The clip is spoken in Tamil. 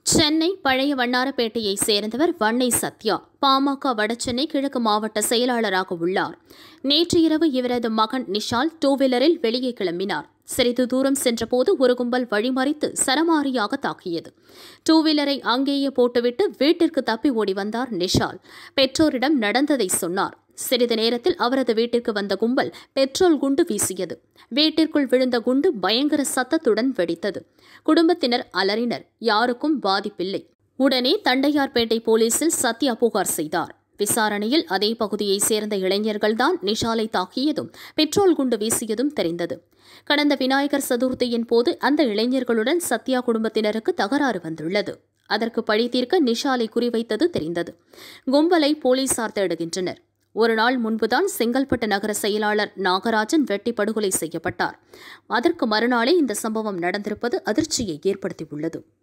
சென்னை பழைய வண்ணாரப்பேட்டையைச் சேர்ந்தவர் வன்னை சத்யா பாமக வடசென்னை கிழக்கு மாவட்ட செயலாளராக உள்ளார் நேற்று இரவு இவரது மகன் நிஷால் டூ வீலரில் வெளியே கிளம்பினார் சிறிது தூரம் சென்றபோது ஒரு கும்பல் வழிமறித்து சரமாரியாக தாக்கியது டூ வீலரை அங்கேயே போட்டுவிட்டு வீட்டிற்கு தப்பி ஓடி வந்தார் நிஷால் பெற்றோரிடம் நடந்ததை சொன்னார் சிறிது நேரத்தில் அவரது வீட்டிற்கு வந்த கும்பல் பெட்ரோல் குண்டு வீசியது வீட்டிற்குள் விழுந்த குண்டு பயங்கர சத்தத்துடன் வெடித்தது குடும்பத்தினர் அலறினர் யாருக்கும் பாதிப்பில்லை உடனே தண்டையார்பேட்டை போலீசில் சத்யா புகார் செய்தார் விசாரணையில் அதே பகுதியைச் சேர்ந்த இளைஞர்கள்தான் நிஷாலை தாக்கியதும் பெட்ரோல் குண்டு வீசியதும் தெரிந்தது கடந்த விநாயகர் சதுர்த்தியின் போது அந்த இளைஞர்களுடன் சத்யா குடும்பத்தினருக்கு தகராறு வந்துள்ளது அதற்கு பழி தீர்க்க நிஷாலை குறிவைத்தது தெரிந்தது கும்பலை போலீசார் தேடுகின்றனர் ஒரு நாள் முன்புதான் செங்கல்பட்டு நகர செயலாளர் நாகராஜன் வெட்டி படுகொலை செய்யப்பட்டார் அதற்கு மறுநாளே இந்த சம்பவம் நடந்திருப்பது அதிர்ச்சியை ஏற்படுத்தியுள்ளது